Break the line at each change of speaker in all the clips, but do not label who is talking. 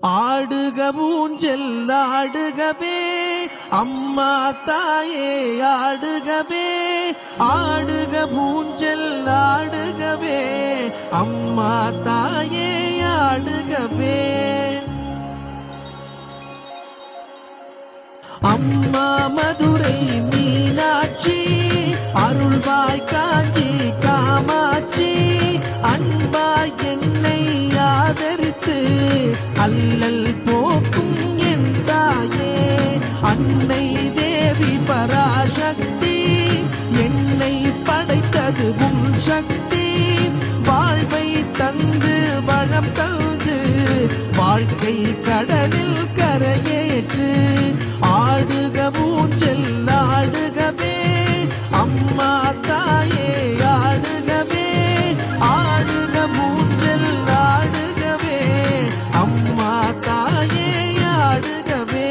ஆடுக ஊஞ்சல் ஆடுகவே அம்மா தாயே ஆடுகவே ஆடுக ஊஞ்சல் ஆடுகவே அம்மா தாயே ஆடுகவே அம்மா மதுரை மீனாட்சி அருள்வாய் காஞ்சி காமாட்சி அன்பாய் என்னை ஆதரித்து அல்லல் போக்கும் என் தாயே அன்னை தேவி பராசக்தி என்னை படைத்தது உன் சக்தி வாழ்வை தந்து வளம் தந்து வாழ்க்கை கடலில் கரையேற்று ஆடுக ஊஞ்சல் ஆடுகவே அம்மா தாயே ஆடுகவே ஆடுக ஊஞ்சல் ஆடுகவே அம்மா தாயே ஆடுகவே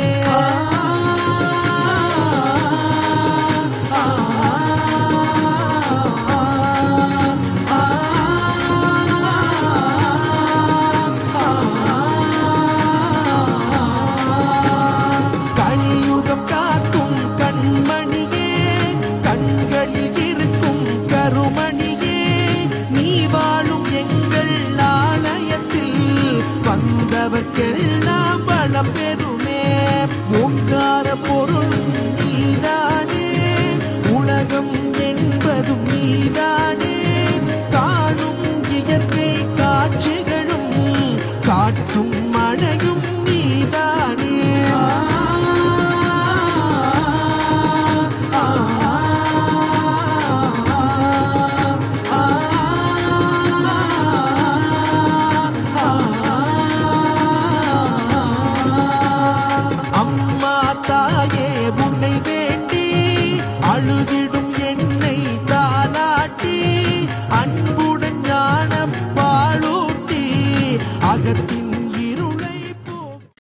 கலியுகம் காக்கும் கண்மணியே கண்களில் இருக்கும் கருமணியே நீ வாழும் எங்கள் ஆலயத்தில் வந்தவர்க்கெல்லாம் வளம் பெறுமே ஓங்கார பொருள் நீதானே உலகம் என்பதும் நீதானே காணும் இயற்கை காட்சிகளும் காற்றும்